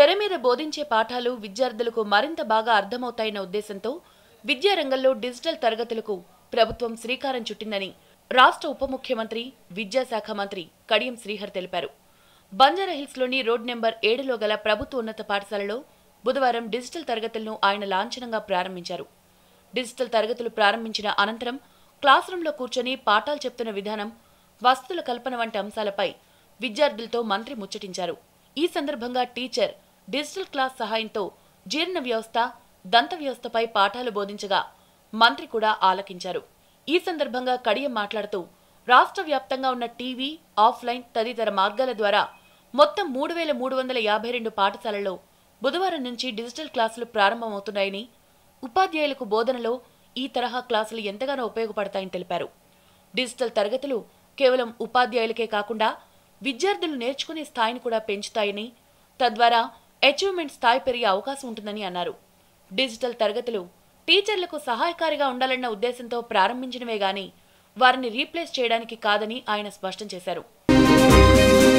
తెర మీద బోధించే పాఠాలు విద్యార్థులకు మరింత బాగా అర్థమవుతాయన్న ఉద్దేశంతో విద్యారంగంలో డిజిటల్ తరగతులకు ప్రభుత్వం శ్రీకారం చుట్టిందని రాష్ట్ర ఉప ముఖ్యమంత్రి విద్యాశాఖ మంత్రి కడియం శ్రీహర్ తెలిపారు బంజారాహిల్స్లోని రోడ్ నెంబర్ ఏడులో గల ప్రభుత్వ ఉన్నత పాఠశాలలో బుధవారం డిజిటల్ తరగతులను ఆయన లాంఛనంగా ప్రారంభించారు డిజిటల్ తరగతులు ప్రారంభించిన అనంతరం క్లాస్ రూంలో కూర్చొని పాఠాలు చెప్తున్న విధానం వసతుల కల్పన వంటి అంశాలపై విద్యార్థులతో మంత్రి ముచ్చటించారు ఈ సందర్భంగా టీచర్ డిజిటల్ క్లాస్ సహాయంతో జీర్ణ వ్యవస్థ దంత వ్యవస్థపై పాఠాలు బోధించగా మంత్రి కూడా ఆలకించారు ఈ సందర్భంగా కడియం మాట్లాడుతూ రాష్ట్ర వ్యాప్తంగా ఉన్న టీవీ ఆఫ్లైన్ తదితర మార్గాల ద్వారా మొత్తం మూడు వేల మూడు వందల యాభై రెండు పాఠశాలల్లో బుధవారం నుంచి డిజిటల్ క్లాసులు ప్రారంభమవుతున్నాయని ఉపాధ్యాయులకు బోధనలో ఈ తరహా క్లాసులు ఎంతగానో ఉపయోగపడతాయని తెలిపారు డిజిటల్ తరగతులు కేవలం ఉపాధ్యాయులకే కాకుండా విద్యార్థులు నేర్చుకునే స్థాయిని కూడా పెంచుతాయని తద్వారా అచీవ్మెంట్ స్థాయి పెరిగే అవకాశం ఉంటుందని అన్నారు డిజిటల్ తరగతులు టీచర్లకు సహాయకారిగా ఉండాలన్న ఉద్దేశంతో ప్రారంభించినవే గాని వారిని రీప్లేస్ చేయడానికి కాదని ఆయన స్పష్టం చేశారు